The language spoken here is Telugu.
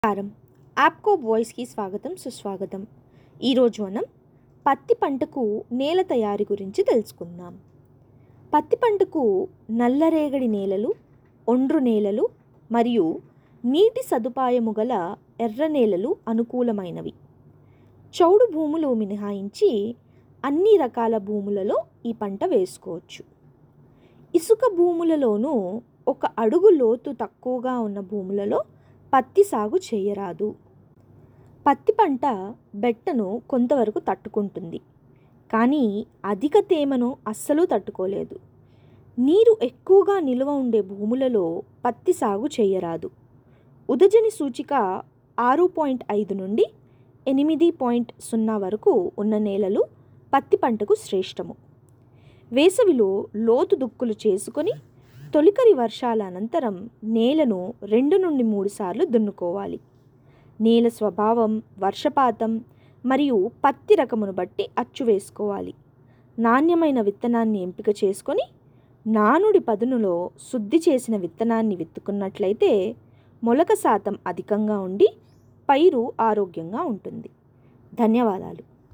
నమస్కారం యాప్కో వాయిస్కి స్వాగతం సుస్వాగతం ఈరోజు మనం పత్తి పంటకు నేల తయారీ గురించి తెలుసుకుందాం పత్తి పంటకు నల్లరేగడి నేలలు ఒండ్రు నేలలు మరియు నీటి సదుపాయము గల ఎర్ర నేలలు అనుకూలమైనవి చౌడు భూములు మినహాయించి అన్ని రకాల భూములలో ఈ పంట వేసుకోవచ్చు ఇసుక భూములలోనూ ఒక అడుగు లోతు తక్కువగా ఉన్న భూములలో పత్తి సాగు చేయరాదు పత్తి పంట బెట్టను కొంతవరకు తట్టుకుంటుంది కానీ అధిక తేమను అస్సలు తట్టుకోలేదు నీరు ఎక్కువగా నిల్వ ఉండే భూములలో పత్తి సాగు చేయరాదు ఉదజని సూచిక ఆరు పాయింట్ ఐదు నుండి ఎనిమిది పాయింట్ సున్నా వరకు ఉన్న నేలలు పత్తి పంటకు శ్రేష్టము వేసవిలో లోతు దుక్కులు చేసుకొని తొలికరి వర్షాల అనంతరం నేలను రెండు నుండి మూడు సార్లు దున్నుకోవాలి నేల స్వభావం వర్షపాతం మరియు పత్తి రకమును బట్టి అచ్చు వేసుకోవాలి నాణ్యమైన విత్తనాన్ని ఎంపిక చేసుకొని నానుడి పదునులో శుద్ధి చేసిన విత్తనాన్ని విత్తుకున్నట్లయితే మొలక శాతం అధికంగా ఉండి పైరు ఆరోగ్యంగా ఉంటుంది ధన్యవాదాలు